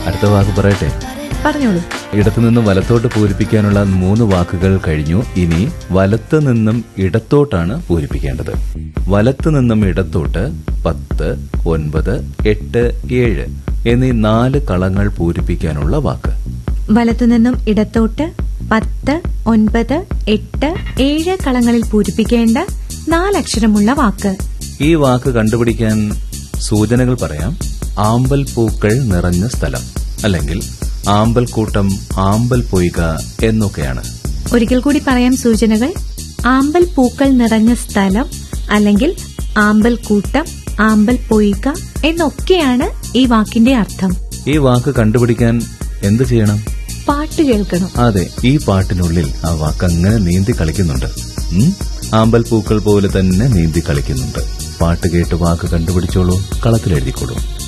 അടുത്ത വാക്ക് പറയട്ടെ പറഞ്ഞോളൂ ഇടത്തു നിന്നും വലത്തോട്ട് പൂരിപ്പിക്കാനുള്ള മൂന്ന് വാക്കുകൾ കഴിഞ്ഞു ഇനി വലത്ത് നിന്നും ഇടത്തോട്ടാണ് പൂരിപ്പിക്കേണ്ടത് വലത്ത് നിന്നും ഇടത്തോട്ട് പത്ത് ഒൻപത് എട്ട് ഏഴ് എന്നീ നാല് കളങ്ങൾ പൂരിപ്പിക്കാനുള്ള വാക്ക് വലത്തുനിന്നും ഇടത്തോട്ട് പത്ത് ഒൻപത് എട്ട് ഏഴ് കളങ്ങളിൽ പൂരിപ്പിക്കേണ്ട നാലക്ഷരമുള്ള വാക്ക് ഈ വാക്ക് കണ്ടുപിടിക്കാൻ സൂചനകൾ പറയാം ആമ്പൽ പൂക്കൾ നിറഞ്ഞ സ്ഥലം അല്ലെങ്കിൽ ആമ്പൽ കൂട്ടം ആമ്പൽ പൊയ്ക എന്നൊക്കെയാണ് ഒരിക്കൽ കൂടി പറയാം സൂചനകൾ ആമ്പൽ പൂക്കൾ നിറഞ്ഞ സ്ഥലം അല്ലെങ്കിൽ ആമ്പൽ കൂട്ടം ആമ്പൽ പൊയ്ക എന്നൊക്കെയാണ് ഈ വാക്കിന്റെ അർത്ഥം ഈ വാക്ക് കണ്ടുപിടിക്കാൻ എന്ത് ചെയ്യണം പാട്ട് കേൾക്കണം അതെ ഈ പാട്ടിനുള്ളിൽ ആ വാക്ക് അങ്ങനെ നീന്തി കളിക്കുന്നുണ്ട് ഉം? ആമ്പൽ പൂക്കൾ പോലെ തന്നെ നീന്തി കളിക്കുന്നുണ്ട് പാട്ട് കേട്ട് വാക്ക് കണ്ടുപിടിച്ചോളൂ കളത്തിൽ എഴുതിക്കോളൂ